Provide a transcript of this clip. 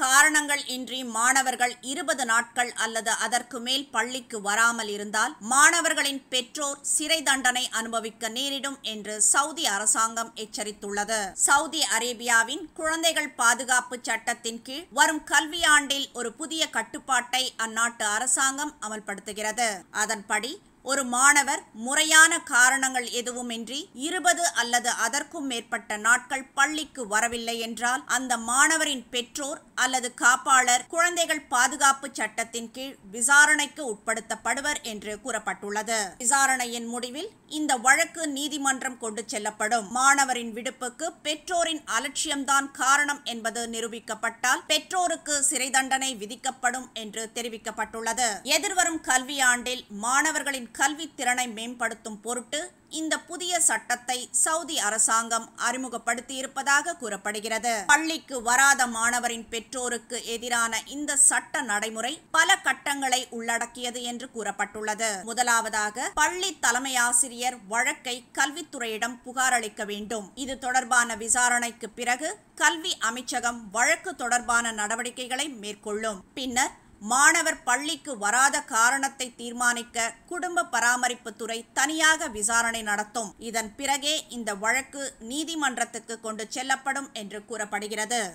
காரணங்கள் இன்றி மாணவர்கள் இருபது நாட்கள் அல்லது அதற்கு மேல் பள்ளிக்கு வராமல் இருந்தால் மாணவர்களின் பெற்றோர் சிறை தண்டனை அனுபவிக்க நேரிடும் என்று சவுதி அரசாங்கம் எச்சரித்துள்ளது சவுதி அரேபியாவின் குழந்தைகள் பாதுகாப்பு சட்டத்தின் கீழ் வரும் கல்வியாண்டில் ஒரு புதிய கட்டுப்பாட்டை அந்நாட்டு அரசாங்கம் அமல்படுத்துகிறது அதன்படி ஒரு மாணவர் முறையான காரணங்கள் எதுவுமின்றி இருபது அல்லது அதற்கும் மேற்பட்ட நாட்கள் பள்ளிக்கு வரவில்லை என்றால் அந்த மாணவரின் பெற்றோர் அல்லது காப்பாளர் குழந்தைகள் பாதுகாப்பு சட்டத்தின் கீழ் விசாரணைக்கு உட்படுத்தப்படுவர் என்று கூறப்பட்டுள்ளது விசாரணையின் முடிவில் இந்த வழக்கு நீதிமன்றம் கொண்டு செல்லப்படும் மாணவரின் விடுப்புக்கு பெற்றோரின் அலட்சியம்தான் காரணம் என்பது நிரூபிக்கப்பட்டால் பெற்றோருக்கு சிறை தண்டனை விதிக்கப்படும் என்று தெரிவிக்கப்பட்டுள்ளது எதிர்வரும் கல்வியாண்டில் மாணவர்களின் கல்வி திறனை மேம்படுத்தும் பொருட்டு இந்த புதிய சட்டத்தை சவுதி அரசாங்கம் அறிமுகப்படுத்தியிருப்பதாக கூறப்படுகிறது பள்ளிக்கு வராத மாணவரின் பெற்றோருக்கு எதிரான இந்த சட்ட நடைமுறை பல கட்டங்களை உள்ளடக்கியது என்று கூறப்பட்டுள்ளது முதலாவதாக பள்ளி தலைமை ஆசிரியர் வழக்கை கல்வித்துறையிடம் புகார் அளிக்க வேண்டும் இது தொடர்பான விசாரணைக்கு பிறகு கல்வி அமைச்சகம் வழக்கு தொடர்பான நடவடிக்கைகளை மேற்கொள்ளும் பின்னர் மாணவர் பள்ளிக்கு வராத காரணத்தை தீர்மானிக்க குடும்ப பராமரிப்பு துறை தனியாக விசாரணை நடத்தும் இதன் பிறகே இந்த வழக்கு நீதிமன்றத்துக்கு கொண்டு செல்லப்படும் என்று கூறப்படுகிறது